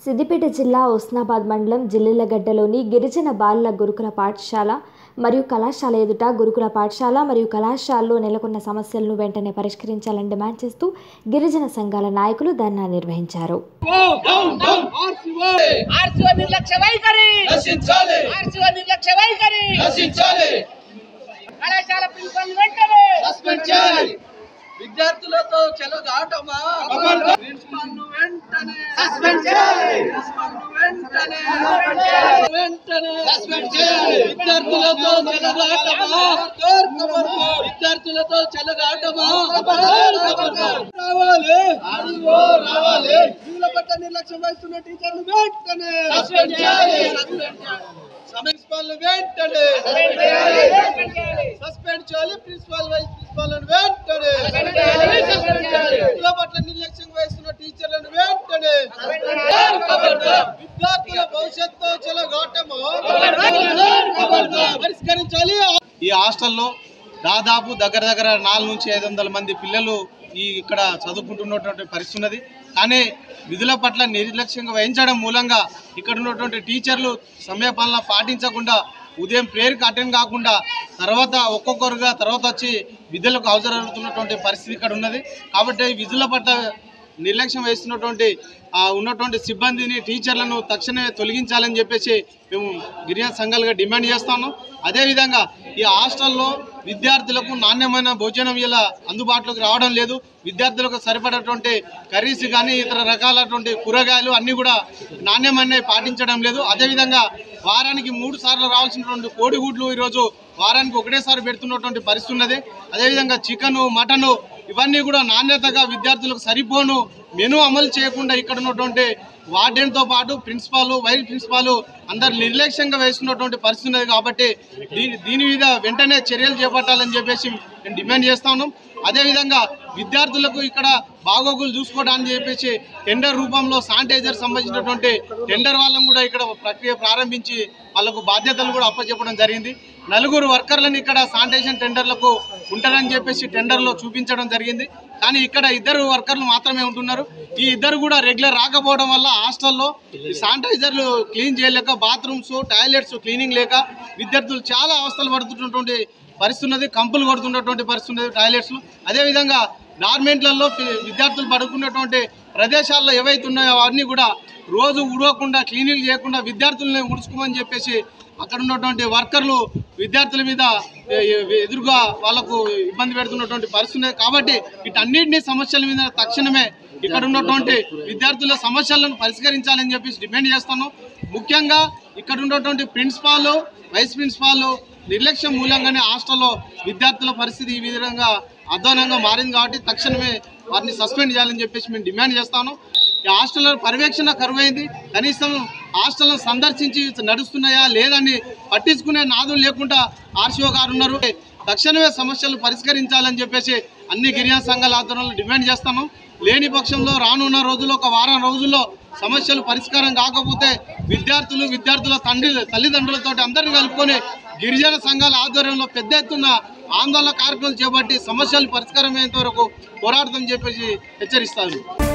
సిద్దిపేట జిల్లా హుస్నాబాద్ మండలం జిల్లెలగడ్డలోని గిరిజన బాలుల గురుకుల పాఠశాల మరియు కళాశాల ఎదుట గురుకుల పాఠశాల మరియు కళాశాలలో నెలకొన్న సమస్యలను వెంటనే పరిష్కరించాలని డిమాండ్ చేస్తూ గిరిజన సంఘాల నాయకులు ధర్నా నిర్వహించారు ఆర్సీఓ నిర్లక్ష్య వైఖరి నశించాలి ఆర్సీఓ నిర్లక్ష్య వైఖరి నశించాలి కళాశాల ప్రిన్సిపల్ వెంటనే సస్పెండ్ చేయాలి విద్యార్థులతో చెలగాటమా ప్రిన్సిపాల్ ను వెంటనే సస్పెండ్ చేయాలి ప్రిన్సిపాల్ ను వెంటనే వెంటనే సస్పెండ్ చేయాలి విద్యార్థులతో చెలగాటమా విద్యార్థులతో చెలగాటమా రావాలి ఆర్డీఓ రావాలి స్కూల పట్ల నిర్లక్ష్యం వహిస్తున్న టీచర్లు వెంటనే సస్పెండ్ చేయాలి ప్రిన్సిపాల్ ను వెంటనే సస్పెండ్ చేయాలి ప్రిన్సిపాల్ వైస్ ప్రిన్సిపాల్ వెంటనే స్కూల పట్ల నిర్లక్ష్యం వహిస్తున్న టీచర్లను వెంటనే విద్యార్థుల భవిష్యత్తు చెలగాటము పరిష్కరించాలి ఈ హాస్టల్లో దాదాపు దగ్గర దగ్గర నాలుగు నుంచి ఐదు వందల మంది పిల్లలు ఈ ఇక్కడ చదువుకుంటున్నటువంటి పరిస్థితి ఉన్నది కానీ విధుల పట్ల నిర్లక్ష్యంగా వహించడం మూలంగా ఇక్కడ ఉన్నటువంటి టీచర్లు సమయపాలన పాటించకుండా ఉదయం ప్రేయర్కి అటెండ్ కాకుండా తర్వాత ఒక్కొక్కరుగా తర్వాత వచ్చి విధులకు అవసరమవుతున్నటువంటి పరిస్థితి ఇక్కడ ఉన్నది కాబట్టి ఈ విధుల పట్ల నిర్లక్ష్యం వహిస్తున్నటువంటి ఆ ఉన్నటువంటి సిబ్బందిని టీచర్లను తక్షణమే తొలగించాలని చెప్పేసి మేము గిరిజన సంఘాలుగా డిమాండ్ చేస్తాము అదేవిధంగా ఈ హాస్టల్లో విద్యార్థులకు నాణ్యమైన భోజనం ఇలా అందుబాటులోకి రావడం లేదు విద్యార్థులకు సరిపడేటువంటి కర్రీస్ కానీ ఇతర రకాలటువంటి కూరగాయలు అన్నీ కూడా నాణ్యమైనవి పాటించడం లేదు అదేవిధంగా వారానికి మూడు సార్లు రావాల్సినటువంటి కోడిగుడ్లు ఈరోజు వారానికి ఒకటేసారి పెడుతున్నటువంటి పరిస్థితి ఉన్నది అదేవిధంగా చికెను మటను ఇవన్నీ కూడా నాణ్యతగా విద్యార్థులకు సరిపోను మెను అమలు చేయకుండా ఇక్కడ ఉన్నటువంటి వార్డెన్తో పాటు ప్రిన్సిపాల్ వైస్ ప్రిన్సిపాల్ అందరు నిర్లక్ష్యంగా వేస్తున్నటువంటి పరిస్థితి ఉన్నది కాబట్టి దీని దీని మీద వెంటనే చర్యలు చేపట్టాలని చెప్పేసి మేము డిమాండ్ చేస్తా ఉన్నాం అదేవిధంగా విద్యార్థులకు ఇక్కడ బాగోగులు చూసుకోవడానికి చెప్పేసి టెండర్ రూపంలో శానిటైజర్ సంబంధించినటువంటి టెండర్ వాళ్ళని కూడా ఇక్కడ ప్రక్రియ ప్రారంభించి వాళ్ళకు బాధ్యతలు కూడా అప్పచెప్పడం జరిగింది నలుగురు వర్కర్లను ఇక్కడ శానిటైజేషన్ టెండర్లకు ఉంటారని చెప్పేసి టెండర్లో చూపించడం జరిగింది కానీ ఇక్కడ ఇద్దరు వర్కర్లు మాత్రమే ఉంటున్నారు ఈ ఇద్దరు కూడా రెగ్యులర్ రాకపోవడం వల్ల హాస్టల్లో ఈ శానిటైజర్లు క్లీన్ చేయలేక బాత్రూమ్స్ టాయిలెట్స్ క్లీనింగ్ లేక విద్యార్థులు చాలా అవస్థలు పడుతున్నటువంటి పరిస్థితి ఉన్నది కంపులు కొడుతున్నటువంటి పరిస్థితి ఉన్నది టాయిలెట్స్ అదేవిధంగా గార్మెంట్లలో విద్యార్థులు పడుకున్నటువంటి ప్రదేశాల్లో ఏవైతే ఉన్నాయో అవన్నీ కూడా రోజు ఉడవకుండా క్లీనింగ్ చేయకుండా విద్యార్థులని ఉడుచుకోమని చెప్పేసి అక్కడ ఉన్నటువంటి వర్కర్లు విద్యార్థుల మీద ఎ- ఎ- ఎదురుగా వాళ్ళకు ఇబ్బంది పెడుతున్నటువంటి పరిస్థితి ఉన్నది కాబట్టి వీటన్నిటిని సమస్యల మీద తక్షణమే ఇక్కడ ఉన్నటువంటి విద్యార్థుల సమస్యలను పరిష్కరించాలని చెప్పేసి డిమాండ్ చేస్తాను ముఖ్యంగా ఇక్కడ ఉన్నటువంటి ప్రిన్సిపాల్ వైస్ ప్రిన్సిపాల్ నిర్లక్ష్యం మూలంగానే హాస్టల్లో విద్యార్థుల పరిస్థితి ఈ విధంగా అధ్వానంగా మారింది కాబట్టి తక్షణమే వారిని సస్పెండ్ చేయాలని చెప్పేసి మేము డిమాండ్ చేస్తాను ఈ హాస్టల్లో పర్యవేక్షణ కరువైంది కనీసం హాస్టల్ను సందర్శించి నడుస్తున్నాయా లేదని పట్టించుకునే నాదులు లేకుండా ఆర్సీఓ గారు ఉన్నారు తక్షణమే సమస్యలు పరిష్కరించాలని చెప్పేసి అన్ని గిరిజన సంఘాల ఆధ్వర్యంలో డిమాండ్ చేస్తాము లేని పక్షంలో రానున్న రోజుల్లో ఒక వారం రోజుల్లో సమస్యలు పరిష్కారం కాకపోతే విద్యార్థులు విద్యార్థుల తండ్రి తల్లిదండ్రులతో అందరిని కలుపుకొని గిరిజన సంఘాల ఆధ్వర్యంలో పెద్ద ఎత్తున ఆందోళన కార్యక్రమాలు చేపట్టి సమస్యలు పరిష్కారమయ్యేంత వరకు పోరాడతామని చెప్పేసి హెచ్చరిస్తాను